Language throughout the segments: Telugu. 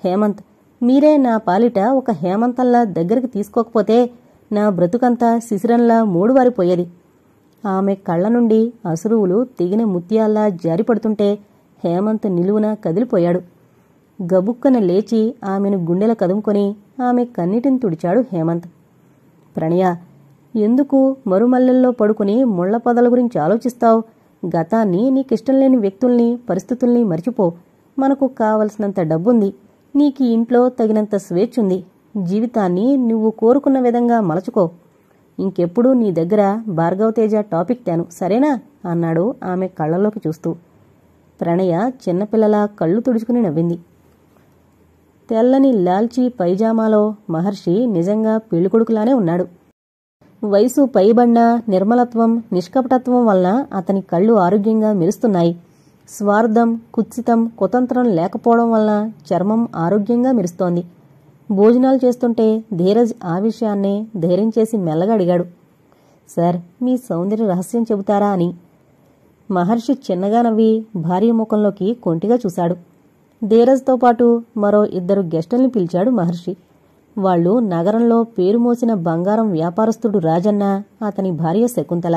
హేమంత్ మీరే నా పాలిట ఒక హేమంతంలా దగ్గరికి తీసుకోకపోతే నా బ్రతుకంతా శిశిరంలా మూడువారిపోయేది ఆమె కళ్ళ నుండి అసురువులు తెగిన ముత్యాల్లా జారిపడుతుంటే హేమంత్ నిలువున కదిలిపోయాడు గబుక్కన లేచి ఆమెను గుండెల కదుముకొని ఆమె కన్నిటిని తుడిచాడు హేమంత్ ప్రణయ ఎందుకు మరుమల్లెల్లో పడుకుని ముళ్ల పొదల గురించి ఆలోచిస్తావు గతాన్ని నీకిష్టం లేని వ్యక్తుల్ని పరిస్థితుల్ని మర్చిపో మనకు కావలసినంత డబ్బుంది నీకు ఇంట్లో తగినంత స్వేచ్ఛుంది జీవితాన్ని నువ్వు కోరుకున్న విధంగా మలచుకో ఇంకెప్పుడు నీ దగ్గర భార్గవతేజ టాపిక్ తేను సరేనా అన్నాడు ఆమె కళ్ళలోకి చూస్తూ ప్రణయ చిన్నపిల్లలా కళ్ళు తుడుచుకుని నవ్వింది తెల్లని లాల్చీ పైజామాలో మహర్షి నిజంగా పెళ్ళికొడుకులానే ఉన్నాడు వయసు పైబడిన నిర్మలత్వం నిష్కపటత్వం వలన అతని కళ్ళు ఆరోగ్యంగా మెరుస్తున్నాయి స్వార్థం కుత్సితం కుతంత్రం లేకపోవడం వలన చర్మం ఆరోగ్యంగా మెరుస్తోంది భోజనాలు చేస్తుంటే ధీరజ్ ఆ విషయాన్నే ధైర్యం చేసి మెల్లగా అడిగాడు సార్ మీ సౌందర్య రహస్యం చెబుతారా అని మహర్షి చిన్నగా నవ్వి భార్య ముఖంలోకి కొంటిగా చూశాడు ధీరజ్తో పాటు మరో ఇద్దరు గెస్టుల్ని పిలిచాడు మహర్షి వాళ్ళు నగరంలో పేరు మోసిన బంగారం వ్యాపారస్తుడు రాజన్న అతని భార్య శకుంతల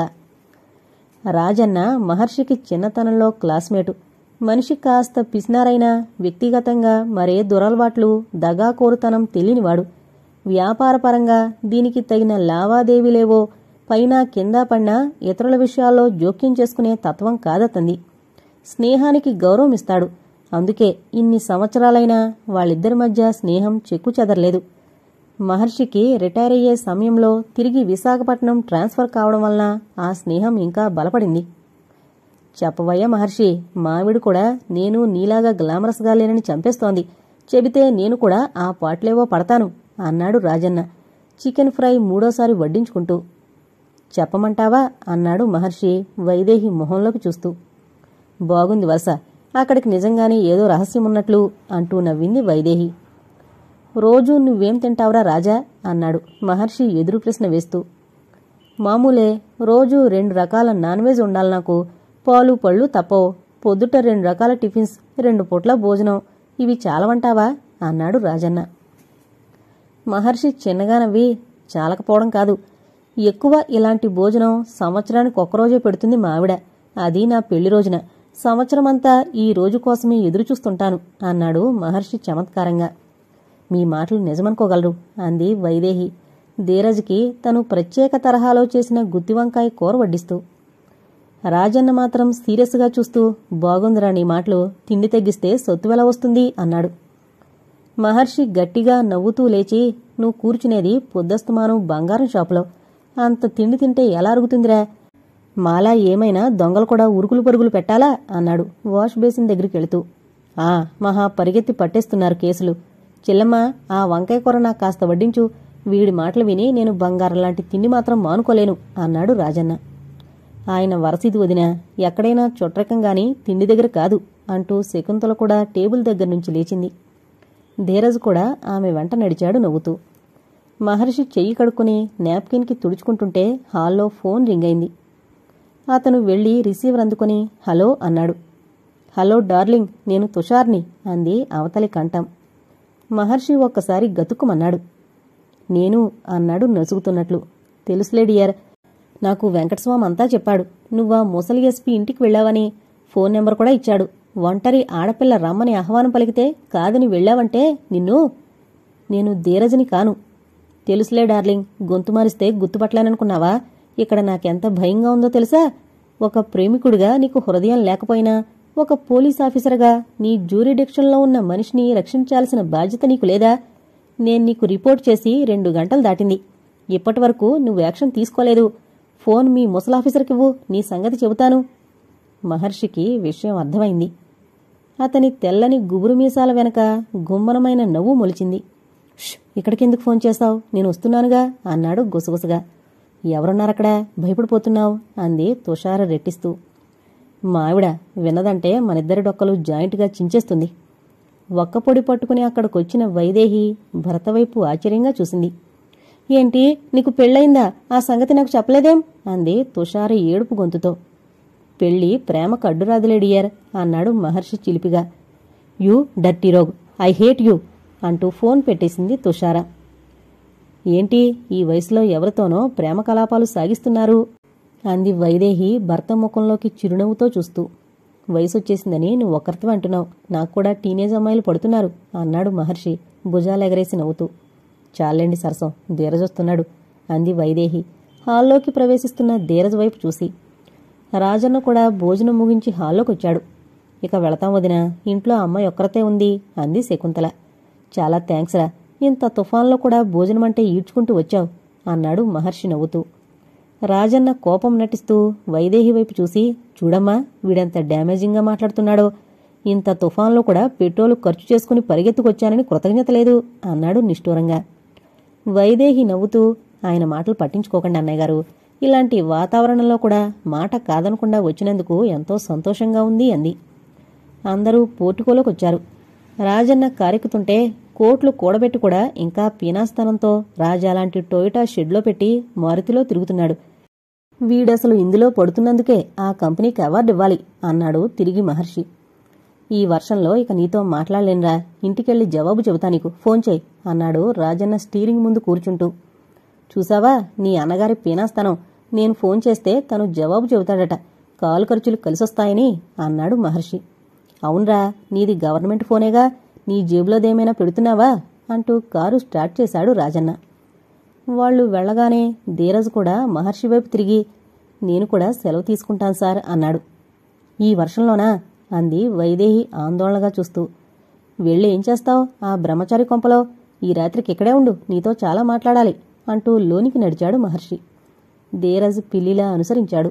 రాజన్న మహర్షికి చిన్నతనంలో క్లాస్మేటు మనిషి కాస్త పిసినారైనా వ్యక్తిగతంగా మరే దురలవాట్లు దగాకోరుతనం తెలియనివాడు వ్యాపారపరంగా దీనికి తగిన లావాదేవీలేవో పైన కింద పడినా ఇతరుల విషయాల్లో జోక్యం చేసుకునే తత్వం కాదతంది స్నేహానికి గౌరవం ఇస్తాడు అందుకే ఇన్ని సంవత్సరాలైనా వాళ్ళిద్దరి మధ్య స్నేహం చెక్కు చెదరలేదు మహర్షికి రిటైర్ అయ్యే సమయంలో తిరిగి విశాఖపట్నం ట్రాన్స్ఫర్ కావడం వలన ఆ స్నేహం ఇంకా బలపడింది చెప్పవయ్య మహర్షి మావిడు కూడా నేను నీలాగా గ్లామరస్గా లేనని చంపేస్తోంది చెబితే నేను కూడా ఆ పాటలేవో పడతాను అన్నాడు రాజన్న చికెన్ ఫ్రై మూడోసారి వడ్డించుకుంటూ చెప్పమంటావా అన్నాడు మహర్షి వైదేహి మొహంలోకి చూస్తూ బాగుంది వరుస అక్కడికి నిజంగానే ఏదో రహస్యం ఉన్నట్లు అంటూ నవ్వింది వైదేహి రోజూ నువ్వేం తింటావురా రాజా అన్నాడు మహర్షి ఎదురు ప్రశ్న వేస్తూ మామూలే రోజు రెండు రకాల నాన్ వెజ్ ఉండాలి నాకు పాలు పళ్ళు తప్పవు పొద్దుట రెండు రకాల టిఫిన్స్ రెండు పూట్ల భోజనం ఇవి చాలవంటావా అన్నాడు రాజన్న మహర్షి చిన్నగా నవ్వి చాలకపోవడం కాదు ఎక్కువ ఇలాంటి భోజనం సంవత్సరానికి ఒక్కరోజే పెడుతుంది మావిడ అది నా పెళ్లి రోజున సంవత్సరమంతా ఈ రోజు కోసమే ఎదురుచూస్తుంటాను అన్నాడు మహర్షి చమత్కారంగా మీ మాటలు నిజమనుకోగలరు అంది వైదేహి ధీరజ్కి తను ప్రత్యేక తరహాలో చేసిన గుత్తివంకాయ కూర వడ్డిస్తూ రాజన్న మాత్రం సీరియస్గా చూస్తూ బాగుందిరా నీ మాటలు తిండి తగ్గిస్తే సొత్తు ఎలా వస్తుంది అన్నాడు మహర్షి గట్టిగా నవ్వుతూ లేచి నువ్వు కూర్చునేది పొద్దస్తమానం బంగారం షాపులో అంత తిండి తింటే ఎలా అరుగుతుందిరా మాలా ఏమైనా దొంగలు కూడా ఉరుకులు పరుగులు పెట్టాలా అన్నాడు వాష్ బేసిన్ దగ్గరికి వెళుతూ ఆ మహా పరిగెత్తి పట్టేస్తున్నారు కేసులు చెల్లమ్మ ఆ వంకాయ కూర నాకు కాస్త వడ్డించు వీడి మాటలు విని నేను బంగారం లాంటి తిండి మాత్రం మానుకోలేను అన్నాడు రాజన్న ఆయన వరసిది వదిన ఎక్కడైనా చుట్రకం గాని తిండి దగ్గర కాదు అంటూ శకుంతల కూడా టేబుల్ దగ్గర నుంచి లేచింది ధీరజ్ కూడా ఆమె వెంట నడిచాడు నవ్వుతూ మహర్షి చెయ్యి కడుక్కుని నాప్కిన్కి తుడుచుకుంటుంటే హాల్లో ఫోన్ రింగ్ అయింది అతను వెళ్లి రిసీవర్ అందుకొని హలో అన్నాడు హలో డార్లింగ్ నేను తుషార్ని అంది అవతలి కంఠం మహర్షి ఒక్కసారి గతుక్కుమన్నాడు నేను అన్నాడు నసుగుతున్నట్లు తెలుసులే డియర్ నాకు వెంకటస్వామి అంతా చెప్పాడు నువ్వా ముసలి ఎస్పీ ఇంటికి వెళ్ళావని ఫోన్ నెంబర్ కూడా ఇచ్చాడు ఒంటరి ఆడపిల్ల రమ్మని ఆహ్వానం పలికితే కాదని వెళ్ళావంటే నిన్ను నేను ధీరజని కాను తెలుసులే డార్లింగ్ గొంతు మారిస్తే గుర్తుపట్టలేననుకున్నావా ఇక్కడ నాకెంత భయంగా ఉందో తెలుసా ఒక ప్రేమికుడిగా నీకు హృదయం లేకపోయినా ఒక పోలీస్ ఆఫీసర్గా నీ జ్యూరిడిక్షన్లో ఉన్న మనిషిని రక్షించాల్సిన బాధ్యత నీకు లేదా నేను నీకు రిపోర్ట్ చేసి రెండు గంటలు దాటింది ఇప్పటి వరకు నువ్వు యాక్షన్ తీసుకోలేదు ఫోన్ మీ ముసలాఫీసర్కివ్వు నీ సంగతి చెబుతాను మహర్షికి విషయం అర్థమైంది అతని తెల్లని గుబురు మీసాల వెనక గుమ్మనమైన నవ్వు మొలిచింది "ష్, ఇక్కడికెందుకు ఫోన్ చేస్తావు నేను వస్తున్నానుగా అన్నాడు గుసగుసగా ఎవరున్నారక్కడ భయపడిపోతున్నావు అంది తుషార రెట్టిస్తూ మావిడ విన్నదంటే మనిద్దరి డొక్కలు జాయింట్గా చించేస్తుంది ఒక్క పొడి పట్టుకుని అక్కడికొచ్చిన వైదేహి భరత వైపు ఆశ్చర్యంగా చూసింది ఏంటి నీకు పెళ్ళయిందా ఆ సంగతి నాకు చెప్పలేదేం అంది తుషార ఏడుపు గొంతుతో పెళ్లి ప్రేమ కడ్డురాదులే డియర్ అన్నాడు మహర్షి చిలిపిగా you dirty rogue I hate you అంటూ ఫోన్ పెట్టేసింది తుషార ఏంటి ఈ వయసులో ఎవరితోనో ప్రేమ కలాపాలు సాగిస్తున్నారు అంది వైదేహి భర్త ముఖంలోకి చిరునవ్వుతో చూస్తూ వయసొచ్చేసిందని నువ్వు ఒక్కరితో అంటున్నావు నాకు కూడా టీనేజ్ అమ్మాయిలు పడుతున్నారు అన్నాడు మహర్షి భుజాలెగరేసి నవ్వుతూ చాలండి సరసం ధీరజొస్తున్నాడు అంది వైదేహి హాల్లోకి ప్రవేశిస్తున్న ధీరజ్ వైపు చూసి రాజన్న కూడా భోజనం ముగించి హాల్లోకి వచ్చాడు ఇక వెళతాం వదినా ఇంట్లో అమ్మాయి ఒక్కరితే ఉంది అంది శకుంతల చాలా థ్యాంక్స్ రా ఇంత తుఫాన్లో కూడా భోజనం అంటే ఈడ్చుకుంటూ వచ్చావు అన్నాడు మహర్షి నవ్వుతూ రాజన్న కోపం నటిస్తూ వైదేహి వైపు చూసి చూడమ్మా వీడెంత డ్యామేజింగ్గా మాట్లాడుతున్నాడో ఇంత తుఫాన్లో కూడా పెట్రోలు ఖర్చు చేసుకుని పరిగెత్తుకొచ్చానని కృతజ్ఞత లేదు అన్నాడు నిష్ఠూరంగా వైదేహి నవ్వుతూ ఆయన మాటలు పట్టించుకోకండి అన్నయ్య గారు ఇలాంటి వాతావరణంలో కూడా మాట కాదనకుండా వచ్చినందుకు ఎంతో సంతోషంగా ఉంది అంది అందరూ పోర్టుకోలోకి వచ్చారు రాజన్న కారెక్కుతుంటే కోట్లు కూడబెట్టి కూడా ఇంకా పీనాస్థానంతో రాజాలాంటి టొయోటా షెడ్లో పెట్టి మారుతిలో తిరుగుతున్నాడు వీడసలు ఇందులో పడుతున్నందుకే ఆ కంపెనీకి అవార్డు ఇవ్వాలి అన్నాడు తిరిగి మహర్షి ఈ వర్షంలో ఇక నీతో మాట్లాడలేనురా ఇంటికెళ్ళి జవాబు చెబుతా నీకు ఫోన్ చేయి అన్నాడు రాజన్న స్టీరింగ్ ముందు కూర్చుంటూ చూసావా నీ అన్నగారి పీనాస్థానం నేను ఫోన్ చేస్తే తను జవాబు చెబుతాడట కాలు ఖర్చులు కలిసొస్తాయని అన్నాడు మహర్షి అవునరా నీది గవర్నమెంట్ ఫోనేగా నీ జేబులోదేమైనా పెడుతున్నావా అంటూ కారు స్టార్ట్ చేశాడు రాజన్న వాళ్ళు వెళ్ళగానే ధీరజ్ కూడా మహర్షి వైపు తిరిగి నేను కూడా సెలవు తీసుకుంటాను సార్ అన్నాడు ఈ వర్షంలోనా అంది వైదేహి ఆందోళనగా చూస్తూ వెళ్ళి ఏం చేస్తావు ఆ బ్రహ్మచారి కొంపలో ఈ రాత్రికి ఇక్కడే ఉండు నీతో చాలా మాట్లాడాలి అంటూ లోనికి నడిచాడు మహర్షి ధీరజ్ పిల్లిలా అనుసరించాడు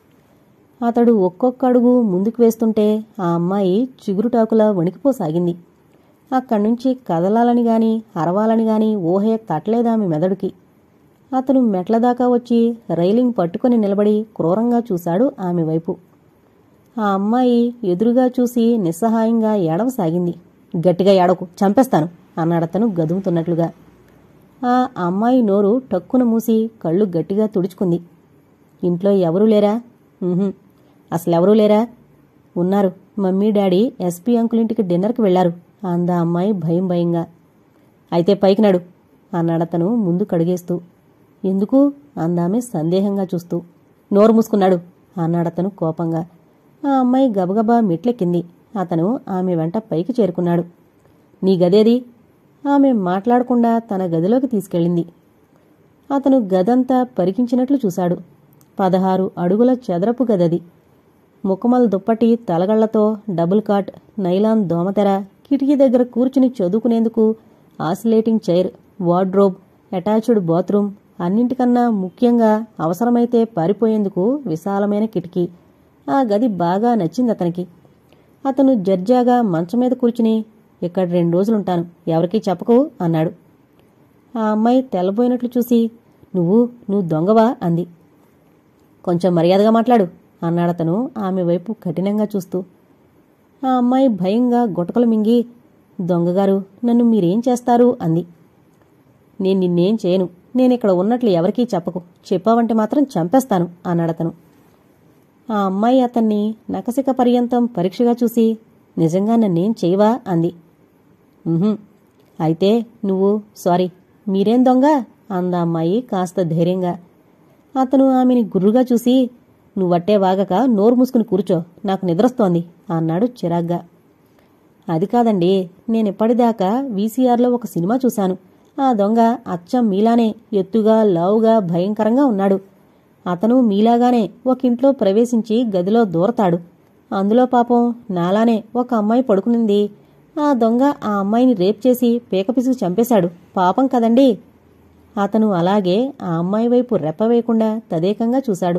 అతడు ఒక్కొక్క అడుగు ముందుకు వేస్తుంటే ఆ అమ్మాయి చిగురుటాకులా వణికిపోసాగింది అక్కడి నుంచి కదలాలని గాని అరవాలని గాని ఊహే తట్టలేదామె మెదడుకి అతను మెట్ల దాకా వచ్చి రైలింగ్ పట్టుకొని నిలబడి క్రూరంగా చూశాడు ఆమె వైపు ఆ అమ్మాయి ఎదురుగా చూసి నిస్సహాయంగా ఏడవసాగింది గట్టిగా ఏడకు చంపేస్తాను అన్నాడతను గదుముతున్నట్లుగా ఆ అమ్మాయి నోరు టక్కున మూసి కళ్ళు గట్టిగా తుడుచుకుంది ఇంట్లో ఎవరూ లేరా ఉహుం. అసలెవరూ లేరా ఉన్నారు మమ్మీ డాడీ ఎస్పీ అంకుల్ ఇంటికి డిన్నర్కి వెళ్లారు అందా అమ్మాయి భయం భయంగా అయితే పైకి నడు అన్నాడతను ముందు కడిగేస్తూ ఎందుకు అందామె సందేహంగా చూస్తూ నోరు మూసుకున్నాడు అన్నాడతను కోపంగా ఆ అమ్మాయి గబగబా మెట్లెక్కింది అతను ఆమె వెంట పైకి చేరుకున్నాడు నీ గదేది ఆమె మాట్లాడకుండా తన గదిలోకి తీసుకెళ్ళింది అతను గదంతా పరికించినట్లు చూశాడు పదహారు అడుగుల చదరపు గదది ముఖమల్ దుప్పటి తలగళ్లతో డబుల్ కాట్ నైలాన్ దోమతెర కిటికీ దగ్గర కూర్చుని చదువుకునేందుకు oscillating chair wardrobe attached bathroom అన్నింటికన్నా ముఖ్యంగా అవసరమైతే పారిపోయేందుకు విశాలమైన కిటికీ ఆ గది బాగా నచ్చింది అతనికి అతను జర్జాగా మంచం మీద కూర్చుని ఇక్కడ రెండు రోజులుంటాను ఎవరికీ చెప్పకు అన్నాడు ఆ అమ్మాయి తెల్లబోయినట్లు చూసి నువ్వు నువ్వు దొంగవా అంది కొంచెం మర్యాదగా మాట్లాడు అన్నాడతను ఆమె వైపు కఠినంగా చూస్తూ ఆ అమ్మాయి భయంగా గుటకలు మింగి దొంగగారు నన్ను మీరేం చేస్తారు అంది నేను నిన్నేం చేయను నేనిక్కడ ఉన్నట్లు ఎవరికీ చెప్పకు చెప్పావంటే మాత్రం చంపేస్తాను అన్నాడతను ఆ అమ్మాయి అతన్ని నకసిక పర్యంతం పరీక్షగా చూసి నిజంగా నన్నేం చేయవా అంది "ఉహుం. అయితే నువ్వు సారీ మీరేం దొంగ అందా అమ్మాయి కాస్త ధైర్యంగా అతను ఆమెని గుర్రుగా చూసి నువ్వట్టే వాగక నోరు మూసుకుని కూర్చో నాకు నిద్రస్తోంది అన్నాడు చిరాగ్గా అది కాదండి నేనిప్పటిదాకా వీసీఆర్లో ఒక సినిమా చూశాను ఆ దొంగ అచ్చం మీలానే ఎత్తుగా లావుగా భయంకరంగా ఉన్నాడు అతను మీలాగానే ఒక ఇంట్లో ప్రవేశించి గదిలో దూరతాడు అందులో పాపం నాలానే ఒక అమ్మాయి పడుకునింది ఆ దొంగ ఆ అమ్మాయిని రేప్ చేసి పీకపిసుకు చంపేశాడు పాపం కదండి అతను అలాగే ఆ అమ్మాయి వైపు రెప్ప వేయకుండా తదేకంగా చూశాడు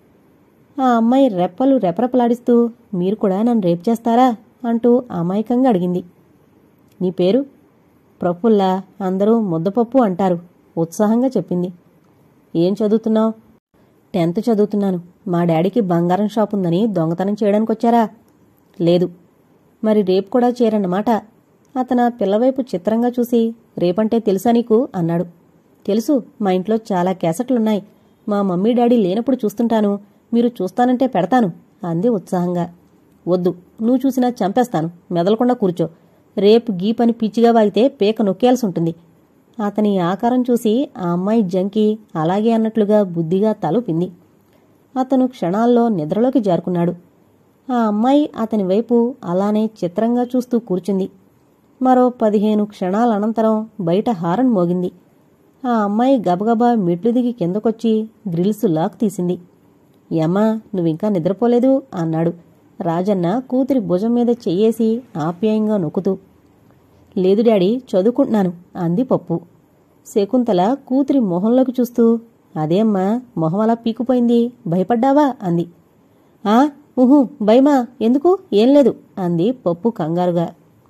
ఆ అమ్మాయి రెప్పలు రెపరెపలాడిస్తూ మీరు కూడా నన్ను రేప్ చేస్తారా అంటూ అమాయకంగా అడిగింది నీ పేరు ప్రఫుల్లా అందరూ ముద్దపప్పు అంటారు ఉత్సాహంగా చెప్పింది ఏం చదువుతున్నావు టెన్త్ చదువుతున్నాను మా డాడీకి బంగారం షాప్ ఉందని దొంగతనం చేయడానికి వచ్చారా లేదు మరి రేపు కూడా చేరన్నమాట అతను ఆ పిల్లవైపు చిత్రంగా చూసి రేపంటే తెలుసా నీకు అన్నాడు తెలుసు మా ఇంట్లో చాలా క్యాసెట్లున్నాయి మా మమ్మీ డాడీ లేనప్పుడు చూస్తుంటాను మీరు చూస్తానంటే పెడతాను అంది ఉత్సాహంగా వద్దు నువ్వు చూసినా చంపేస్తాను మెదలకుండా కూర్చో రేపు గీపని పిచ్చిగా వాగితే పేక నొక్కేయాల్సి ఉంటుంది అతని ఆకారం చూసి ఆ అమ్మాయి జంకి అలాగే అన్నట్లుగా బుద్ధిగా తలూపింది అతను క్షణాల్లో నిద్రలోకి జారుకున్నాడు ఆ అమ్మాయి అతని వైపు అలానే చిత్రంగా చూస్తూ కూర్చుంది మరో పదిహేను క్షణాల అనంతరం బయట హారన్ మోగింది ఆ అమ్మాయి గబగబా మెట్లు దిగి కిందకొచ్చి గ్రిల్స్ లాక్ తీసింది యమ్మా నువ్వింకా నిద్రపోలేదు అన్నాడు రాజన్న కూతురి భుజం మీద చెయ్యేసి ఆప్యాయంగా నొక్కుతూ లేదు డాడీ చదువుకుంటున్నాను అంది పప్పు శకుంతల కూతురి మొహంలోకి చూస్తూ అదేమ్మా మొహం అలా పీకుపోయింది భయపడ్డావా అంది ఆ ఊహు భయమా ఎందుకు ఏం లేదు అంది పప్పు కంగారుగా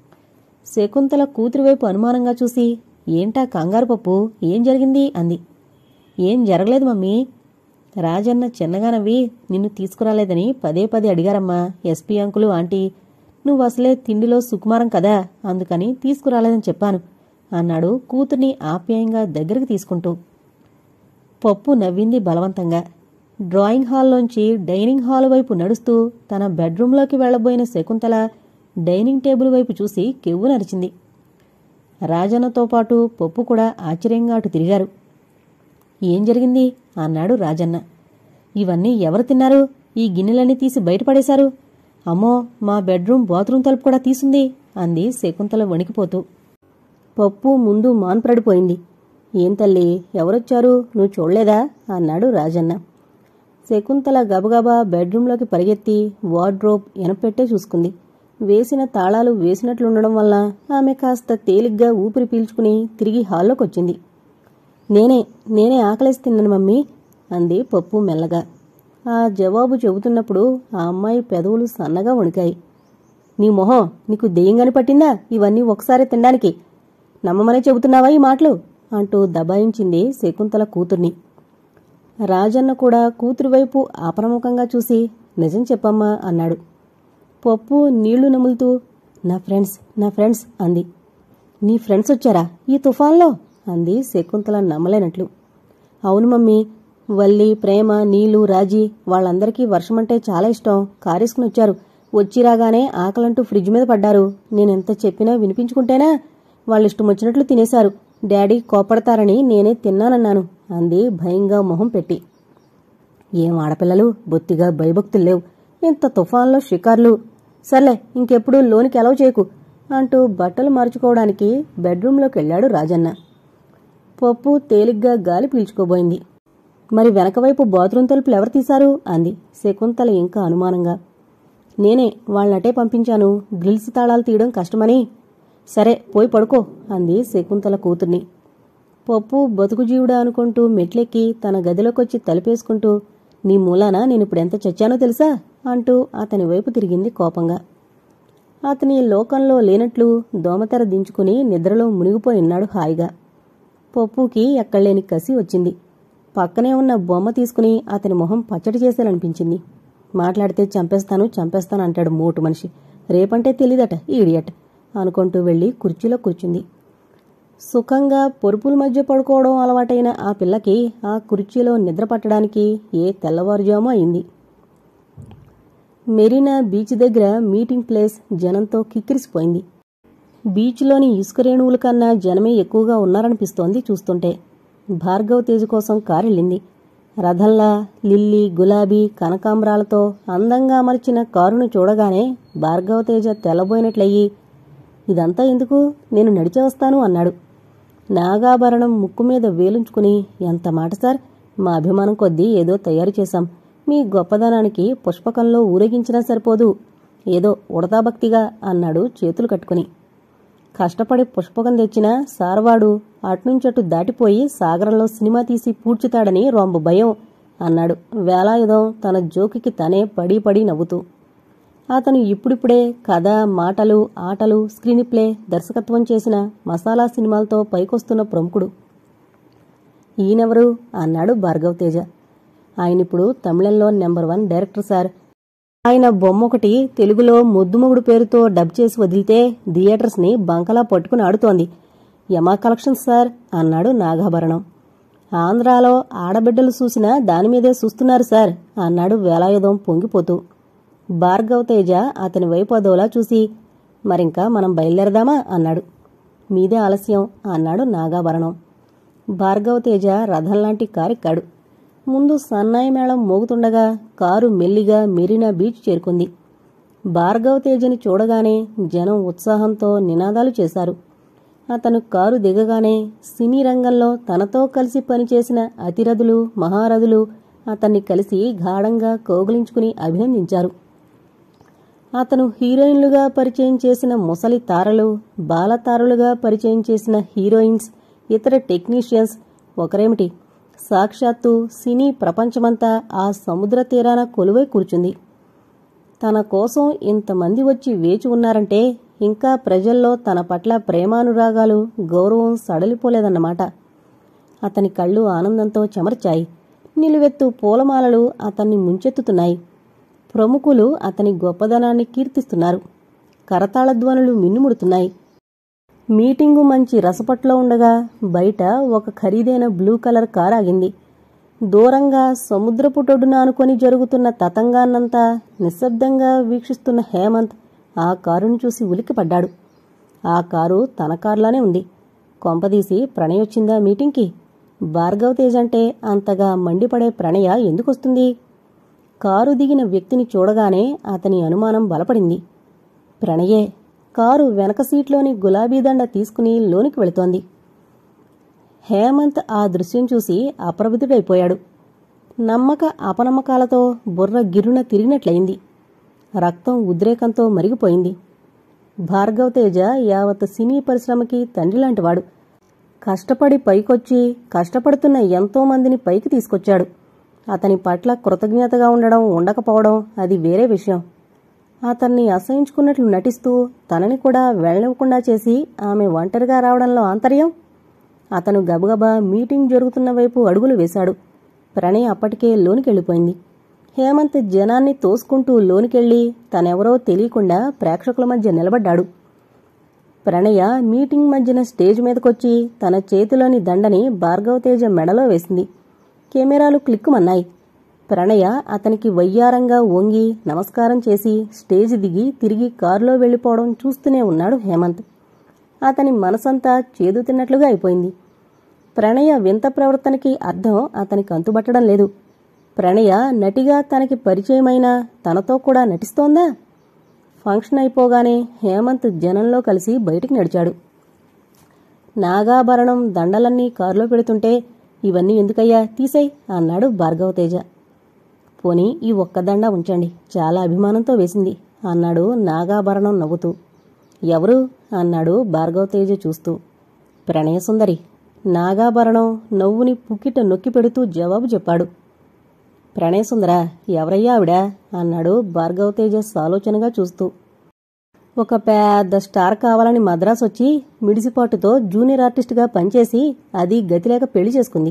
శకుంతల కూతురి వైపు అనుమానంగా చూసి ఏంటా కంగారు పప్పు ఏం జరిగింది అంది ఏం జరగలేదు మమ్మీ రాజన్న చిన్నగా నవ్వి నిన్ను తీసుకురాలేదని పదే పదే అడిగారమ్మా ఎస్పీ అంకులు ఆంటీ నువ్వు అసలే తిండిలో సుకుమారం కదా అందుకని తీసుకురాలేదని చెప్పాను అన్నాడు కూతుర్ని ఆప్యాయంగా దగ్గరికి తీసుకుంటూ పప్పు నవ్వింది బలవంతంగా డ్రాయింగ్ హాల్లోంచి డైనింగ్ హాల్ వైపు నడుస్తూ తన బెడ్రూంలోకి వెళ్లబోయిన శకుంతల డైనింగ్ టేబుల్ వైపు చూసి కెవ్వు నరిచింది రాజన్నతో పాటు పప్పు కూడా ఆశ్చర్యంగా అటు తిరిగారు ఏం జరిగింది అన్నాడు రాజన్న ఇవన్నీ ఎవరు తిన్నారు ఈ గిన్నెలన్నీ తీసి బయటపడేశారు అమ్మో మా బెడ్రూమ్ బాత్రూమ్ తలుపు కూడా తీసుంది అంది శకుంతల వణికిపోతూ పప్పు ముందు మాన్పడిపోయింది ఏం తల్లి ఎవరొచ్చారు నువ్వు చూడలేదా అన్నాడు రాజన్న శకుంతల గబగబా బెడ్రూంలోకి పరిగెత్తి వార్డ్రోబ్ ఎనపెట్టే చూసుకుంది వేసిన తాళాలు వేసినట్లుండడం వల్ల ఆమె కాస్త తేలిగ్గా ఊపిరి పీల్చుకుని తిరిగి హాల్లోకి వచ్చింది నేనే నేనే ఆకలేసి తిన్నాను మమ్మీ అంది పప్పు మెల్లగా ఆ జవాబు చెబుతున్నప్పుడు ఆ అమ్మాయి పెదవులు సన్నగా వణికాయి నీ మొహం నీకు దెయ్యంగాని పట్టిందా ఇవన్నీ ఒకసారి తినడానికి నమ్మమనే చెబుతున్నావా ఈ మాటలు అంటూ దబాయించింది శకుంతల కూతుర్ని రాజన్న కూడా కూతురు వైపు అప్రముఖంగా చూసి నిజం చెప్పమ్మా అన్నాడు పప్పు నీళ్లు నములుతూ నా ఫ్రెండ్స్ నా ఫ్రెండ్స్ అంది నీ ఫ్రెండ్స్ వచ్చారా ఈ తుఫాన్లో అంది శకుంతల నమ్మలేనట్లు అవును మమ్మీ వల్లి ప్రేమ నీలు రాజీ వాళ్ళందరికీ వర్షమంటే చాలా ఇష్టం కారేసుకుని వచ్చారు వచ్చి రాగానే ఆకలంటూ ఫ్రిడ్జ్ మీద పడ్డారు నేనెంత చెప్పినా వినిపించుకుంటేనా వాళ్ళిష్టం వచ్చినట్లు తినేశారు డాడీ కోపడతారని నేనే తిన్నానన్నాను అంది భయంగా మొహం పెట్టి ఏం ఆడపిల్లలు బొత్తిగా భయభక్తులు లేవు ఇంత తుఫాన్లో షికార్లు సర్లే ఇంకెప్పుడు లోనికి ఎలవ్ చేయకు అంటూ బట్టలు మార్చుకోవడానికి బెడ్రూంలోకి వెళ్ళాడు రాజన్న పప్పు తేలిగ్గా గాలి పీల్చుకోబోయింది మరి వెనకవైపు బాత్రూం తలుపులు ఎవరు తీశారు అంది శకుంతల ఇంకా అనుమానంగా నేనే వాళ్ళనటే పంపించాను గ్రిల్స్ తాళాలు తీయడం కష్టమని సరే పోయి పడుకో అంది శకుంతల కూతుర్ని పప్పు బతుకు జీవుడా అనుకుంటూ మెట్లెక్కి తన గదిలోకొచ్చి తలుపేసుకుంటూ నీ మూలాన నేనిప్పుడు ఎంత చచ్చానో తెలుసా అంటూ అతని వైపు తిరిగింది కోపంగా అతని లోకంలో లేనట్లు దోమతెర దించుకుని నిద్రలో మునిగిపోయి ఉన్నాడు హాయిగా పప్పుకి ఎక్కడలేని కసి వచ్చింది పక్కనే ఉన్న బొమ్మ తీసుకుని అతని మొహం పచ్చడి చేసేయాలనిపించింది మాట్లాడితే చంపేస్తాను చంపేస్తాను అంటాడు మోటు మనిషి రేపంటే తెలీదట ఈడియట్ అనుకుంటూ వెళ్ళి కుర్చీలో కూర్చుంది సుఖంగా పొరుపుల మధ్య పడుకోవడం అలవాటైన ఆ పిల్లకి ఆ కుర్చీలో నిద్ర పట్టడానికి ఏ తెల్లవారుజామో అయింది మెరీనా బీచ్ దగ్గర మీటింగ్ ప్లేస్ జనంతో కిక్కిరిసిపోయింది బీచ్లోని ఇసుక రేణువుల కన్నా జనమే ఎక్కువగా ఉన్నారనిపిస్తోంది చూస్తుంటే భార్గవ్ తేజ్ కోసం కారెళ్ళింది రథంలా లిల్లీ గులాబీ కనకాంబరాలతో అందంగా అమర్చిన కారును చూడగానే భార్గవ తేజ తెల్లబోయినట్లయి ఇదంతా ఎందుకు నేను నడిచే వస్తాను అన్నాడు నాగాభరణం ముక్కు మీద వేలుంచుకుని ఎంత మాట సార్ మా అభిమానం కొద్దీ ఏదో తయారు చేశాం మీ గొప్పదనానికి పుష్పకంలో ఊరేగించినా సరిపోదు ఏదో ఉడతాభక్తిగా అన్నాడు చేతులు కట్టుకుని కష్టపడి పుష్పకం తెచ్చిన సారవాడు అట్నుంచటు దాటిపోయి సాగరంలో సినిమా తీసి పూడ్చుతాడని రొంబ భయం అన్నాడు వేలాయుధం తన జోకికి తనే పడి పడి నవ్వుతూ అతను ఇప్పుడిప్పుడే కథ మాటలు ఆటలు స్క్రీన్ ప్లే దర్శకత్వం చేసిన మసాలా సినిమాలతో పైకొస్తున్న ప్రముఖుడు ఈయనెవరు అన్నాడు భార్గవ్ తేజ ఆయనిప్పుడు తమిళంలో నెంబర్ వన్ డైరెక్టర్ సార్ ఆయన బొమ్మ ఒకటి తెలుగులో ముద్దుమొగుడు పేరుతో డబ్ చేసి వదిలితే థియేటర్స్ ని బంకలా పట్టుకుని ఆడుతోంది యమా కలెక్షన్స్ సార్ అన్నాడు నాగాభరణం ఆంధ్రాలో ఆడబిడ్డలు చూసినా దానిమీదే చూస్తున్నారు సార్ అన్నాడు వేలాయుధం పొంగిపోతూ భార్గవ్ తేజ అతని వైపు అదోలా చూసి మరింకా మనం బయలుదేరదామా అన్నాడు మీదే ఆలస్యం అన్నాడు నాగాభరణం భార్గవ తేజ రథంలాంటి కారెక్కాడు ముందు సన్నాయి మేళం మోగుతుండగా కారు మెల్లిగా మెరీనా బీచ్ చేరుకుంది భార్గవ తేజని చూడగానే జనం ఉత్సాహంతో నినాదాలు చేశారు అతను కారు దిగగానే సినీ రంగంలో తనతో కలిసి పనిచేసిన అతిరథులు మహారథులు అతన్ని కలిసి గాఢంగా కౌగిలించుకుని అభినందించారు అతను హీరోయిన్లుగా పరిచయం చేసిన ముసలి తారలు బాలతారలుగా పరిచయం చేసిన హీరోయిన్స్ ఇతర టెక్నీషియన్స్ ఒకరేమిటి సాక్షాత్తు సినీ ప్రపంచమంతా ఆ సముద్ర తీరాన కొలువై కూర్చుంది తన కోసం ఇంతమంది వచ్చి వేచి ఉన్నారంటే ఇంకా ప్రజల్లో తన పట్ల ప్రేమానురాగాలు గౌరవం సడలిపోలేదన్నమాట అతని కళ్ళు ఆనందంతో చెమర్చాయి నిలువెత్తు పూలమాలలు అతన్ని ముంచెత్తుతున్నాయి ప్రముఖులు అతని గొప్పదనాన్ని కీర్తిస్తున్నారు కరతాళ ధ్వనులు మిన్నుముడుతున్నాయి మీటింగు మంచి రసపట్లో ఉండగా బయట ఒక ఖరీదైన బ్లూ కలర్ కార్ ఆగింది దూరంగా సముద్రపు టొడ్డున అనుకొని జరుగుతున్న తతంగాన్నంతా నిశ్శబ్దంగా వీక్షిస్తున్న హేమంత్ ఆ కారును చూసి ఉలిక్కిపడ్డాడు ఆ కారు తన కారులానే ఉంది కొంపదీసి ప్రణయ్ వచ్చిందా మీటింగ్కి భార్గవ్ తేజ్ అంటే అంతగా మండిపడే ప్రణయ ఎందుకొస్తుంది కారు దిగిన వ్యక్తిని చూడగానే అతని అనుమానం బలపడింది ప్రణయే కారు వెనక సీట్లోని గులాబీ దండ తీసుకుని లోనికి వెళుతోంది హేమంత్ ఆ దృశ్యం చూసి అప్రబుద్ధుడైపోయాడు నమ్మక అపనమ్మకాలతో బుర్ర గిరున తిరిగినట్లయింది రక్తం ఉద్రేకంతో మరిగిపోయింది భార్గవ్ తేజ యావత్ సినీ పరిశ్రమకి తండ్రిలాంటివాడు కష్టపడి పైకొచ్చి కష్టపడుతున్న ఎంతో మందిని పైకి తీసుకొచ్చాడు అతని పట్ల కృతజ్ఞతగా ఉండడం ఉండకపోవడం అది వేరే విషయం అతన్ని అసహించుకున్నట్లు నటిస్తూ తనని కూడా వెళ్ళనివ్వకుండా చేసి ఆమె ఒంటరిగా రావడంలో ఆంతర్యం అతను గబగబా మీటింగ్ జరుగుతున్న వైపు అడుగులు వేశాడు ప్రణయ్ అప్పటికే లోనికెళ్ళిపోయింది హేమంత్ జనాన్ని తోసుకుంటూ లోనికెళ్ళి తనెవరో తెలియకుండా ప్రేక్షకుల మధ్య నిలబడ్డాడు ప్రణయ మీటింగ్ మధ్యన స్టేజ్ మీదకొచ్చి తన చేతిలోని దండని భార్గవ తేజ మెడలో వేసింది కెమెరాలు క్లిక్కుమన్నాయి ప్రణయ అతనికి వయ్యారంగా వంగి నమస్కారం చేసి స్టేజ్ దిగి తిరిగి కారులో వెళ్లిపోవడం చూస్తూనే ఉన్నాడు హేమంత్ అతని మనసంతా చేదు తిన్నట్లుగా అయిపోయింది ప్రణయ వింత ప్రవర్తనకి అర్థం అతనికి అంతుబట్టడం లేదు ప్రణయ నటిగా తనకి పరిచయమైన తనతో కూడా నటిస్తోందా ఫంక్షన్ అయిపోగానే హేమంత్ జనంలో కలిసి బయటికి నడిచాడు నాగాభరణం దండలన్నీ కారులో పెడుతుంటే ఇవన్నీ ఎందుకయ్యా తీసేయ్ అన్నాడు భార్గవ తేజ పోనీ ఈ ఒక్క దండ ఉంచండి చాలా అభిమానంతో వేసింది అన్నాడు నాగాభరణం నవ్వుతూ ఎవరు అన్నాడు భార్గవ తేజ చూస్తూ ప్రణయసుందరి నాగాభరణం నవ్వుని పుక్కిట నొక్కి పెడుతూ జవాబు చెప్పాడు ప్రణయసుందరా ఎవరయ్యా ఆవిడ అన్నాడు భార్గవ తేజస్ ఆలోచనగా చూస్తూ ఒక పెద్ద స్టార్ కావాలని మద్రాస్ వచ్చి మిడిసిపాటుతో జూనియర్ ఆర్టిస్ట్గా పనిచేసి అది గతిలేక పెళ్లి చేసుకుంది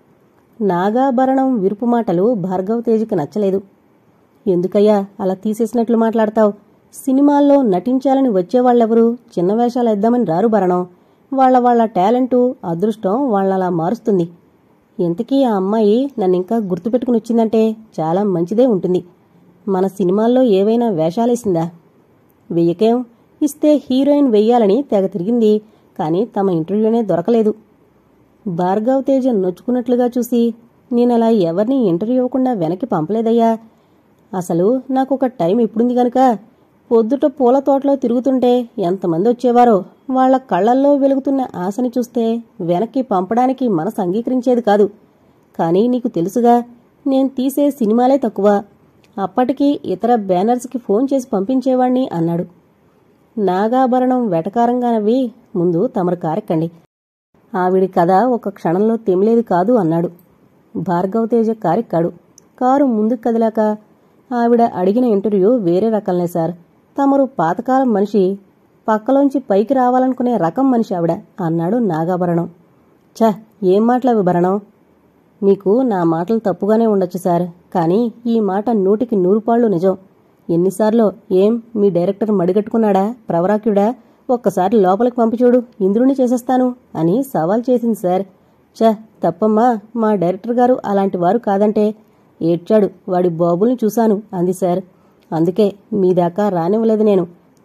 నాగాభరణం విరుపు మాటలు భార్గవ తేజకి నచ్చలేదు ఎందుకయ్యా అలా తీసేసినట్లు మాట్లాడతావు సినిమాల్లో నటించాలని వచ్చేవాళ్ళెవరు చిన్న వేషాలు ఇద్దామని రారు భరణం వాళ్ళ వాళ్ళ టాలెంటు అదృష్టం వాళ్ళలా మారుస్తుంది ఇంతకీ ఆ అమ్మాయి నన్నింకా గుర్తుపెట్టుకుని వచ్చిందంటే చాలా మంచిదే ఉంటుంది మన సినిమాల్లో ఏవైనా వేషాలేసిందా వెయ్యకేం ఇస్తే హీరోయిన్ వెయ్యాలని తెగ తిరిగింది కానీ తమ ఇంటర్వ్యూనే దొరకలేదు భార్గవ్ తేజ నొచ్చుకున్నట్లుగా చూసి నేనలా ఎవరిని ఇంటర్వ్యూ ఇవ్వకుండా వెనక్కి పంపలేదయ్యా అసలు నాకు ఒక టైం ఇప్పుడుంది గనుక పొద్దుట పూల తోటలో తిరుగుతుంటే ఎంతమంది వచ్చేవారో వాళ్ళ కళ్ళల్లో వెలుగుతున్న ఆశని చూస్తే వెనక్కి పంపడానికి మనసు అంగీకరించేది కాదు కానీ నీకు తెలుసుగా నేను తీసే సినిమాలే తక్కువ అప్పటికి ఇతర బ్యానర్స్కి ఫోన్ చేసి పంపించేవాణ్ణి అన్నాడు నాగాభరణం వెటకారంగా నవ్వి ముందు తమరు కారెక్కండి ఆవిడి కథ ఒక క్షణంలో తెమిలేది కాదు అన్నాడు భార్గవ తేజ కారెక్కాడు కారు ముందుకు కదిలాక ఆవిడ అడిగిన ఇంటర్వ్యూ వేరే రకంలే సార్ తమరు పాతకాలం మనిషి పక్కలోంచి పైకి రావాలనుకునే రకం మనిషి ఆవిడ అన్నాడు నాగాభరణం ఛ ఏం మాటలవి భరణం మీకు నా మాటలు తప్పుగానే ఉండొచ్చు సార్ కానీ ఈ మాట నూటికి నూరు పాళ్ళు నిజం ఎన్నిసార్లు ఏం మీ డైరెక్టర్ మడిగట్టుకున్నాడా ప్రవరాక్యుడా ఒక్కసారి లోపలికి పంపిచూడు ఇంద్రుని చేసేస్తాను అని సవాల్ చేసింది సార్ ఛ తప్పమ్మా మా డైరెక్టర్ గారు అలాంటి వారు కాదంటే ఏడ్చాడు వాడి బాబుల్ని చూశాను అంది సార్ అందుకే మీ దాకా రానివ్వలేదు నేను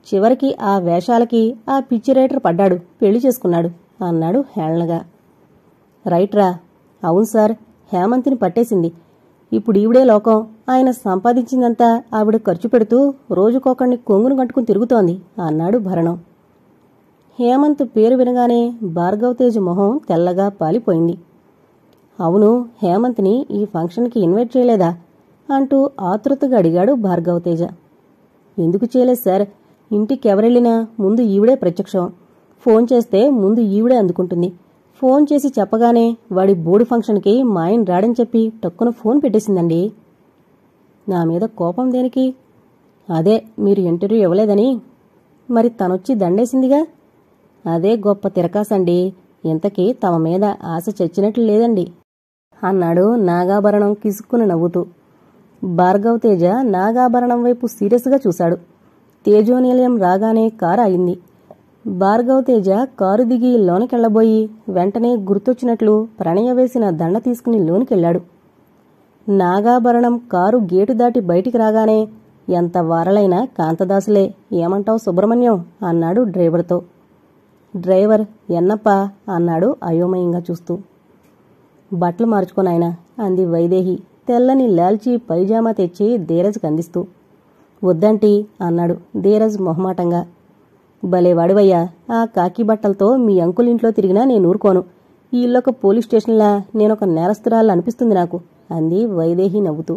చివరికి ఆ వేషాలకి ఆ పిచ్చి రైటర్ పడ్డాడు పెళ్లి చేసుకున్నాడు అన్నాడు హేళనగా రైట్రా అవును సార్ హేమంత్ని పట్టేసింది ఇప్పుడు ఈవిడే లోకం ఆయన సంపాదించిందంతా ఆవిడ ఖర్చు పెడుతూ రోజుకొకడిని కొంగును కట్టుకుని తిరుగుతోంది అన్నాడు భరణం హేమంత్ పేరు వినగానే భార్గవ్ తేజ్ మొహం తెల్లగా పాలిపోయింది అవును హేమంత్ని ఈ ఫంక్షన్కి ఇన్వైట్ చేయలేదా అంటూ ఆతృతగా అడిగాడు భార్గవ్ తేజ ఎందుకు చేయలేదు సార్ ఇంటికి ఎవరెళ్ళినా ముందు ఈవిడే ప్రత్యక్షం ఫోన్ చేస్తే ముందు ఈవిడే అందుకుంటుంది ఫోన్ చేసి చెప్పగానే వాడి బోర్డు ఫంక్షన్కి మా ఆయన రాడని చెప్పి టక్కున ఫోన్ పెట్టేసిందండి నా మీద కోపం దేనికి అదే మీరు ఇంటర్వ్యూ ఇవ్వలేదని మరి తనొచ్చి దండేసిందిగా అదే గొప్ప తిరకాసండి ఇంతకీ తమ మీద ఆశ చచ్చినట్లు లేదండి అన్నాడు నాగాభరణం కిసుక్కుని నవ్వుతూ భార్గవ్ తేజ నాగాభరణం వైపు సీరియస్గా చూశాడు తేజోనిలయం రాగానే కారు అయింది భార్గవ్ తేజ కారు దిగి లోనికెళ్లబోయి వెంటనే గుర్తొచ్చినట్లు ప్రణయ వేసిన దండ తీసుకుని లోనికెళ్లాడు నాగాభరణం కారు గేటు దాటి బయటికి రాగానే ఎంత వారలైనా కాంతదాసులే ఏమంటావు సుబ్రహ్మణ్యం అన్నాడు డ్రైవర్తో డ్రైవర్ ఎన్నప్ప అన్నాడు అయోమయంగా చూస్తూ బట్టలు మార్చుకోనాయన అంది వైదేహి తెల్లని లాల్చీ పైజామా తెచ్చి ధీరజ్కి అందిస్తూ వద్దంటీ అన్నాడు ధీరజ్ మొహమాటంగా భలే వాడివయ్యా ఆ కాకి బట్టలతో మీ అంకులింట్లో తిరిగినా నేను ఊరుకోను ఈ ఇల్లొక పోలీస్ స్టేషన్లా నేనొక నేరస్తురాలు అనిపిస్తుంది నాకు అంది వైదేహి నవ్వుతూ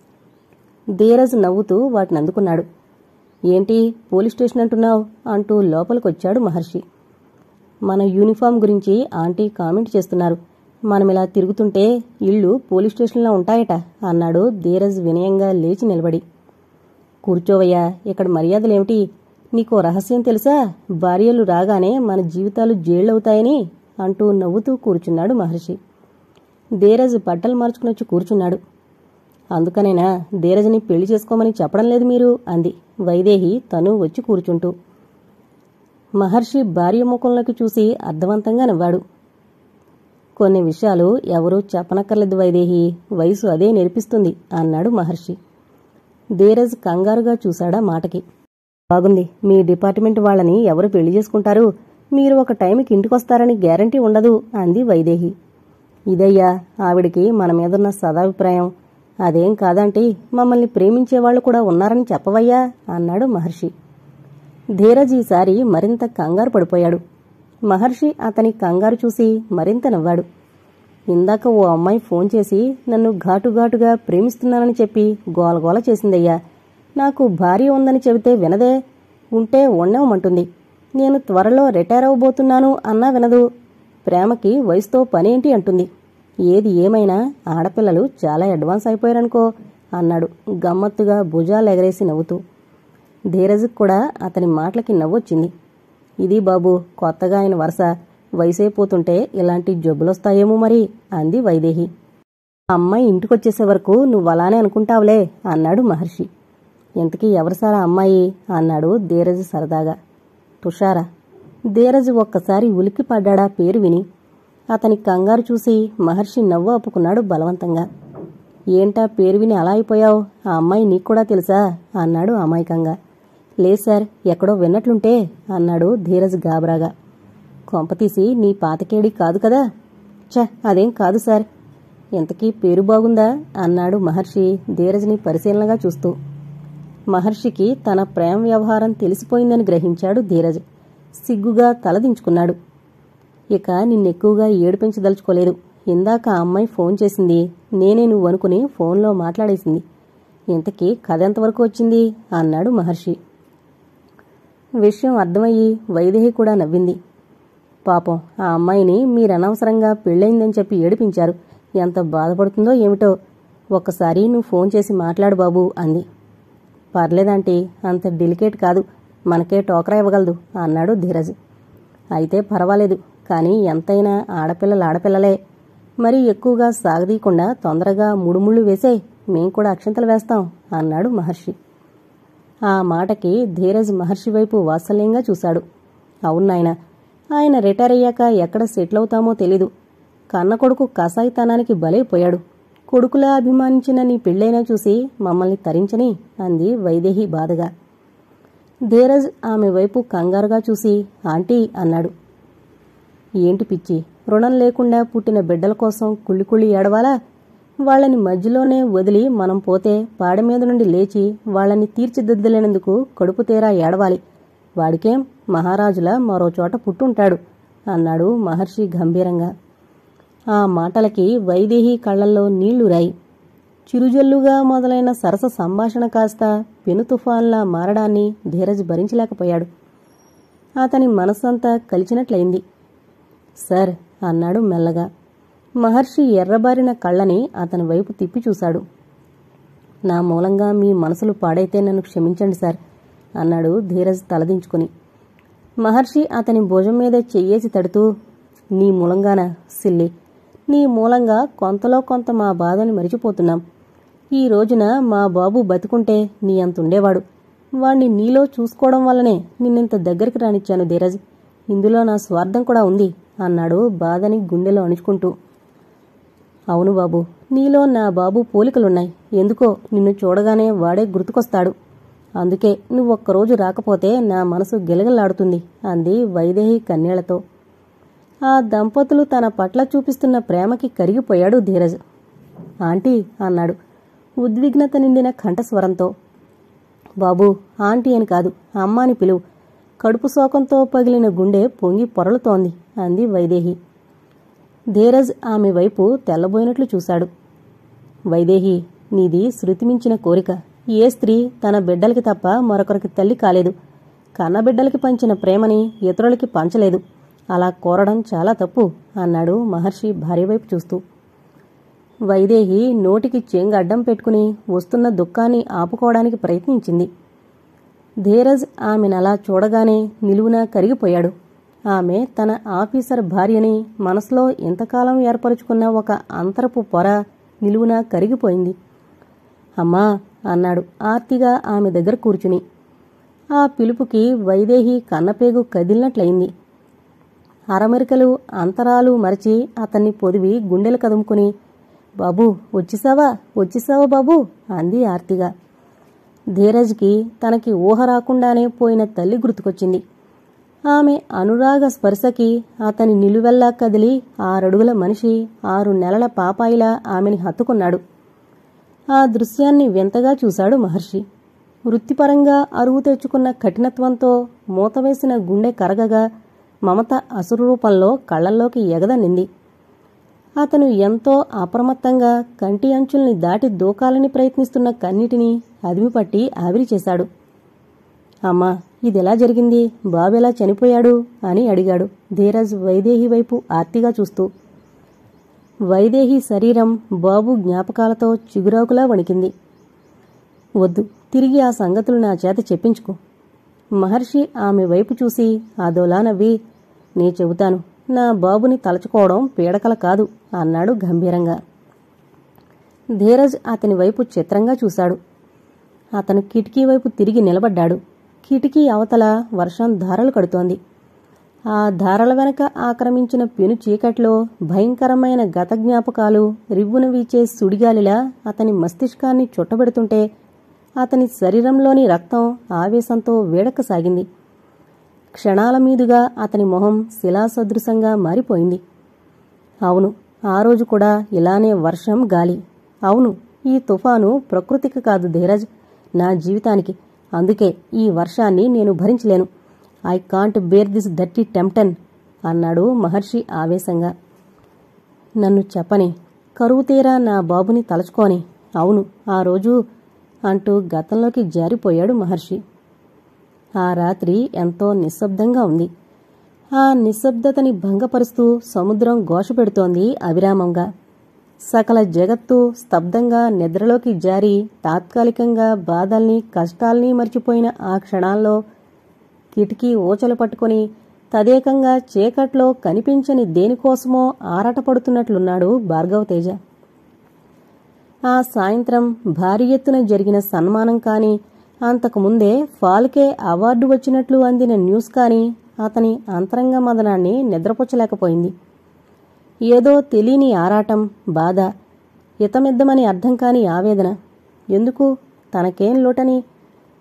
ధీరజ్ నవ్వుతూ వాటిని అందుకున్నాడు ఏంటి పోలీస్ స్టేషన్ అంటున్నావు అంటూ లోపలికొచ్చాడు మహర్షి మన యూనిఫామ్ గురించి ఆంటీ కామెంట్ చేస్తున్నారు మనమిలా తిరుగుతుంటే ఇళ్ళు పోలీస్ స్టేషన్లో ఉంటాయట అన్నాడు ధీరజ్ వినయంగా లేచి నిలబడి కూర్చోవయ్యా ఇక్కడ మర్యాదలేమిటి నీకో రహస్యం తెలుసా భార్యలు రాగానే మన జీవితాలు జైళ్ళవుతాయని అంటూ నవ్వుతూ కూర్చున్నాడు మహర్షి ధీరజ్ బట్టలు మార్చుకునొచ్చి కూర్చున్నాడు అందుకనేనా ధీరజ్ని పెళ్లి చేసుకోమని చెప్పడం లేదు మీరు అంది వైదేహి తను వచ్చి కూర్చుంటూ మహర్షి భార్య ముఖంలోకి చూసి అర్థవంతంగా నవ్వాడు కొన్ని విషయాలు ఎవరూ చెప్పనక్కర్లేదు వైదేహి వయసు అదే నేర్పిస్తుంది అన్నాడు మహర్షి ధీరజ్ కంగారుగా చూశాడా మాటకి బాగుంది మీ డిపార్ట్మెంట్ వాళ్ళని ఎవరు పెళ్లి చేసుకుంటారు మీరు ఒక టైంకి ఇంటికొస్తారని గ్యారంటీ ఉండదు అంది వైదేహి ఇదయ్యా ఆవిడికి మన మీదున్న సదాభిప్రాయం అదేం కాదంటే మమ్మల్ని ప్రేమించేవాళ్లు కూడా ఉన్నారని చెప్పవయ్యా అన్నాడు మహర్షి ధీరజ్ ఈసారి మరింత కంగారు పడిపోయాడు మహర్షి అతని కంగారు చూసి మరింత నవ్వాడు ఇందాక ఓ అమ్మాయి ఫోన్ చేసి నన్ను ఘాటుఘాటుగా ప్రేమిస్తున్నానని చెప్పి గోలగోల చేసిందయ్యా నాకు భార్య ఉందని చెబితే వినదే ఉంటే ఉండవమంటుంది నేను త్వరలో రిటైర్ అవ్వబోతున్నాను అన్నా వినదు ప్రేమకి వయసుతో పనేంటి అంటుంది ఏది ఏమైనా ఆడపిల్లలు చాలా అడ్వాన్స్ అయిపోయారనుకో అన్నాడు గమ్మత్తుగా భుజాలు ఎగరేసి నవ్వుతూ ధీరజ్కి కూడా అతని మాటలకి నవ్వొచ్చింది ఇది బాబు కొత్తగా ఆయన వరుస వయసైపోతుంటే ఇలాంటి జబ్బులొస్తాయేమో మరి అంది వైదేహి అమ్మాయి ఇంటికొచ్చేసే వరకు నువ్వు అలానే అనుకుంటావులే అన్నాడు మహర్షి ఇంతకీ ఎవరు సారా అమ్మాయి అన్నాడు ధీరజ్ సరదాగా తుషారా ధీరజ్ ఒక్కసారి ఉలిక్కి పడ్డాడా పేరు విని అతని కంగారు చూసి మహర్షి నవ్వు అప్పుకున్నాడు బలవంతంగా ఏంటా పేరు విని అలా అయిపోయావు ఆ అమ్మాయి నీకు కూడా తెలుసా అన్నాడు అమాయకంగా లేదు సార్ ఎక్కడో విన్నట్లుంటే అన్నాడు ధీరజ్ గాబరాగా కొంపతీసి నీ పాతకేడి కాదు కదా ఛ అదేం కాదు సార్ ఇంతకీ పేరు బాగుందా అన్నాడు మహర్షి ధీరజ్ని పరిశీలనగా చూస్తూ మహర్షికి తన ప్రేమ వ్యవహారం తెలిసిపోయిందని గ్రహించాడు ధీరజ్ సిగ్గుగా తలదించుకున్నాడు ఇక నిన్నెక్కువగా ఏడిపించదలుచుకోలేదు ఇందాక ఆ అమ్మాయి ఫోన్ చేసింది నేనే నువ్వు అనుకుని ఫోన్లో మాట్లాడేసింది ఇంతకీ కథ ఎంతవరకు వచ్చింది అన్నాడు మహర్షి విషయం అర్థమయ్యి వైదేహి కూడా నవ్వింది పాపం ఆ అమ్మాయిని మీరనవసరంగా పెళ్ళయిందని చెప్పి ఏడిపించారు ఎంత బాధపడుతుందో ఏమిటో ఒక్కసారి నువ్వు ఫోన్ చేసి మాట్లాడు బాబు అంది పర్లేదంటీ అంత డెలికేట్ కాదు మనకే టోకరా ఇవ్వగలదు అన్నాడు ధీరజ్ అయితే పర్వాలేదు కానీ ఎంతైనా ఆడపిల్లలు ఆడపిల్లలే మరి ఎక్కువగా సాగదీయకుండా తొందరగా ముడుముళ్ళు వేసే మేం కూడా అక్షంతలు వేస్తాం అన్నాడు మహర్షి ఆ మాటకి ధీరజ్ మహర్షి వైపు వాత్సల్యంగా చూశాడు అవునాయన ఆయన రిటైర్ అయ్యాక ఎక్కడ సెటిల్ అవుతామో తెలీదు కన్న కొడుకు కసాయితనానికి బలైపోయాడు కొడుకులా అభిమానించిన నీ పెళ్ళైనా చూసి మమ్మల్ని తరించని అంది వైదేహి బాధగా ధీరజ్ ఆమె వైపు కంగారుగా చూసి ఆంటీ అన్నాడు ఏంటి పిచ్చి రుణం లేకుండా పుట్టిన బిడ్డల కోసం కుళ్ళి కుళ్ళి ఏడవాలా వాళ్ళని మధ్యలోనే వదిలి మనం పోతే పాడ మీద నుండి లేచి వాళ్ళని తీర్చిదిద్దలేనందుకు కడుపు తీరా ఏడవాలి వాడికేం మహారాజుల మరో చోట పుట్టుంటాడు అన్నాడు మహర్షి గంభీరంగా ఆ మాటలకి వైదేహి కళ్ళల్లో నీళ్లు రాయి చిరుజల్లుగా మొదలైన సరస సంభాషణ కాస్త పెను తుఫాన్లా మారడాన్ని ధీరజ్ భరించలేకపోయాడు అతని మనస్సంతా కలిచినట్లయింది సార్ అన్నాడు మెల్లగా మహర్షి ఎర్రబారిన కళ్ళని అతని వైపు తిప్పి చూశాడు నా మూలంగా మీ మనసులు పాడైతే నన్ను క్షమించండి సార్ అన్నాడు ధీరజ్ తలదించుకుని మహర్షి అతని భుజం మీద చెయ్యేసి తడుతూ నీ మూలంగానా సిల్లి నీ మూలంగా కొంతలో కొంత మా బాధని మరిచిపోతున్నాం ఈ రోజున మా బాబు బతుకుంటే నీ అంతుండేవాడు వాణ్ణి నీలో చూసుకోవడం వల్లనే నిన్నింత దగ్గరికి రానిచ్చాను ధీరజ్ ఇందులో నా స్వార్థం కూడా ఉంది అన్నాడు బాధని గుండెలో అణుచుకుంటూ అవును బాబు నీలో నా బాబు పోలికలున్నాయి ఎందుకో నిన్ను చూడగానే వాడే గుర్తుకొస్తాడు అందుకే నువ్వు ఒక్కరోజు రాకపోతే నా మనసు గిలగిల్లాడుతుంది అంది వైదేహి కన్నీళ్లతో ఆ దంపతులు తన పట్ల చూపిస్తున్న ప్రేమకి కరిగిపోయాడు ధీరజ్ ఆంటీ అన్నాడు ఉద్విగ్నత నిండిన కంఠస్వరంతో బాబూ ఆంటీ అని కాదు అమ్మ అని పిలువు కడుపు శోకంతో పగిలిన గుండె పొంగి పొరలుతోంది అంది వైదేహి ధీరజ్ ఆమె వైపు తెల్లబోయినట్లు చూశాడు వైదేహి నీది శృతిమించిన కోరిక ఏ స్త్రీ తన బిడ్డలకి తప్ప మరొకరికి తల్లి కాలేదు కన్నబిడ్డలకి పంచిన ప్రేమని ఇతరులకి పంచలేదు అలా కోరడం చాలా తప్పు అన్నాడు మహర్షి భార్య వైపు చూస్తూ వైదేహి నోటికి చెంగు అడ్డం పెట్టుకుని వస్తున్న దుఃఖాన్ని ఆపుకోవడానికి ప్రయత్నించింది ధీరజ్ ఆమెనలా చూడగానే నిలువున కరిగిపోయాడు ఆమె తన ఆఫీసర్ భార్యని మనసులో ఇంతకాలం ఏర్పరుచుకున్న ఒక అంతరపు పొర నిలువున కరిగిపోయింది అమ్మా అన్నాడు ఆర్తిగా ఆమె దగ్గర కూర్చుని ఆ పిలుపుకి వైదేహి కన్నపేగు కదిలినట్లయింది అరమరికలు అంతరాలు మరచి అతన్ని పొదివి గుండెలు కదుముకుని బాబూ వచ్చిసావా వచ్చిసావా బాబూ అంది ఆర్తిగా ధీరజ్కి తనకి ఊహ రాకుండానే పోయిన తల్లి గుర్తుకొచ్చింది ఆమె అనురాగ స్పర్శకి అతని నిలువెల్లా కదిలి ఆరడుగుల మనిషి ఆరు నెలల పాపాయిలా ఆమెని హత్తుకున్నాడు ఆ దృశ్యాన్ని వింతగా చూశాడు మహర్షి వృత్తిపరంగా అరువు తెచ్చుకున్న కఠినత్వంతో మూతవేసిన గుండె కరగగా మమత అసురు రూపంలో కళ్ళల్లోకి ఎగదన్నింది అతను ఎంతో అప్రమత్తంగా కంటి అంచుల్ని దాటి దూకాలని ప్రయత్నిస్తున్న కన్నిటిని అదిమిపట్టి ఆవిరి చేశాడు అమ్మా ఇదెలా జరిగింది బాబెలా చనిపోయాడు అని అడిగాడు ధీరజ్ వైదేహి వైపు ఆర్తిగా చూస్తూ వైదేహి శరీరం బాబు జ్ఞాపకాలతో చిగురాకులా వణికింది వద్దు తిరిగి ఆ సంగతులు నా చేత చెప్పించుకో మహర్షి ఆమె వైపు చూసి అదోలా నవ్వి నే చెబుతాను నా బాబుని తలచుకోవడం పీడకల కాదు అన్నాడు గంభీరంగా ధీరజ్ అతని వైపు చిత్రంగా చూశాడు అతను కిటికీ వైపు తిరిగి నిలబడ్డాడు కిటికీ అవతల వర్షం ధారలు కడుతోంది ఆ ధారల వెనక ఆక్రమించిన పెను చీకట్లో భయంకరమైన గత జ్ఞాపకాలు రివ్వున వీచే సుడిగాలిలా అతని మస్తిష్కాన్ని చుట్టబెడుతుంటే అతని శరీరంలోని రక్తం ఆవేశంతో వేడెక్కసాగింది క్షణాల మీదుగా అతని మొహం శిలాసదృశంగా మారిపోయింది అవును ఆ రోజు కూడా ఇలానే వర్షం గాలి అవును ఈ తుఫాను ప్రకృతికి కాదు ధీరజ్ నా జీవితానికి అందుకే ఈ వర్షాన్ని నేను భరించలేను ఐ కాంట్ బేర్ దిస్ దట్టి టెంప్టన్ అన్నాడు మహర్షి ఆవేశంగా నన్ను చెప్పని కరువు తీరా నా బాబుని తలచుకోని అవును ఆ రోజు అంటూ గతంలోకి జారిపోయాడు మహర్షి ఆ రాత్రి ఎంతో నిశ్శబ్దంగా ఉంది ఆ నిశ్శబ్దతని భంగపరుస్తూ సముద్రం ఘోష పెడుతోంది అవిరామంగా సకల జగత్తు స్తబ్దంగా నిద్రలోకి జారి తాత్కాలికంగా బాధల్ని కష్టాల్ని మర్చిపోయిన ఆ క్షణాల్లో కిటికీ ఊచలు పట్టుకుని తదేకంగా చీకట్లో కనిపించని దేనికోసమో ఆరాటపడుతున్నట్లున్నాడు భార్గవ తేజ ఆ సాయంత్రం భారీ ఎత్తున జరిగిన సన్మానం కాని అంతకుముందే ఫాల్కే అవార్డు వచ్చినట్లు అందిన న్యూస్ కాని అతని అంతరంగ మదనాన్ని నిద్రపుచ్చలేకపోయింది ఏదో తెలియని ఆరాటం బాధ ఇతమిద్దమని అర్థం కాని ఆవేదన ఎందుకు తనకేం లోటని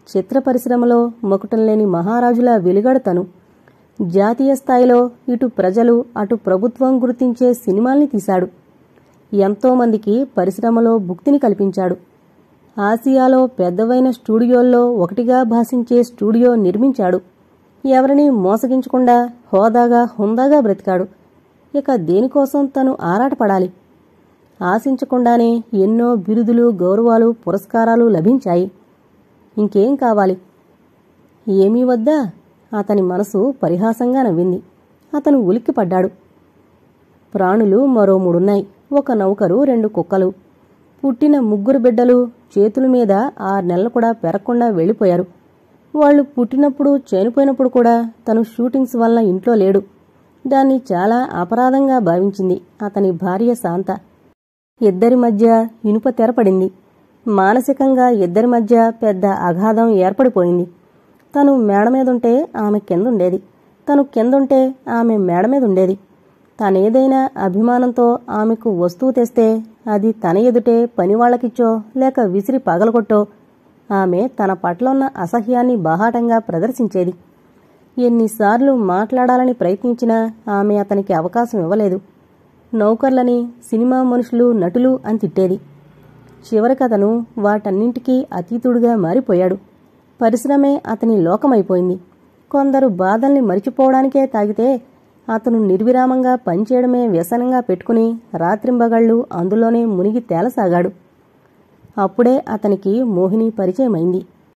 చిత్ర పరిశ్రమలో మొకటం లేని మహారాజులా వెలుగాడు తను జాతీయ స్థాయిలో ఇటు ప్రజలు అటు ప్రభుత్వం గుర్తించే సినిమాల్ని తీశాడు ఎంతోమందికి పరిశ్రమలో భుక్తిని కల్పించాడు ఆసియాలో పెద్దవైన స్టూడియోల్లో ఒకటిగా భాషించే స్టూడియో నిర్మించాడు ఎవరినీ మోసగించకుండా హోదాగా హుందాగా బ్రతికాడు ఇక దేనికోసం తను ఆరాటపడాలి ఆశించకుండానే ఎన్నో బిరుదులు గౌరవాలు పురస్కారాలు లభించాయి ఇంకేం కావాలి ఏమీ వద్దా అతని మనసు పరిహాసంగా నవ్వింది అతను ఉలిక్కిపడ్డాడు ప్రాణులు మరో మూడున్నాయి ఒక నౌకరు రెండు కుక్కలు పుట్టిన ముగ్గురు బిడ్డలు చేతుల మీద ఆరు నెలలు కూడా పెరగకుండా వెళ్ళిపోయారు వాళ్ళు పుట్టినప్పుడు చనిపోయినప్పుడు కూడా తను షూటింగ్స్ వల్ల ఇంట్లో లేడు దాన్ని చాలా అపరాధంగా భావించింది అతని భార్య శాంత ఇద్దరి మధ్య ఇనుప తెరపడింది మానసికంగా ఇద్దరి మధ్య పెద్ద అగాధం ఏర్పడిపోయింది తను మేడ మీదుంటే ఆమె కిందుండేది తను కిందుంటే ఆమె మేడ మీద ఉండేది తనేదైనా అభిమానంతో ఆమెకు వస్తువు తెస్తే అది తన ఎదుటే పనివాళ్లకిచ్చో లేక విసిరి పగలగొట్టో ఆమె తన పట్ల ఉన్న అసహ్యాన్ని బాహాటంగా ప్రదర్శించేది ఎన్నిసార్లు మాట్లాడాలని ప్రయత్నించినా ఆమె అతనికి అవకాశం ఇవ్వలేదు నౌకర్లని సినిమా మనుషులు నటులు అని తిట్టేది చివరికతను వాటన్నింటికీ అతీతుడుగా మారిపోయాడు పరిశ్రమే అతని లోకమైపోయింది కొందరు బాధల్ని మరిచిపోవడానికే తాగితే అతను నిర్విరామంగా పనిచేయడమే వ్యసనంగా పెట్టుకుని రాత్రింబగళ్ళు అందులోనే మునిగి తేలసాగాడు అప్పుడే అతనికి మోహిని పరిచయమైంది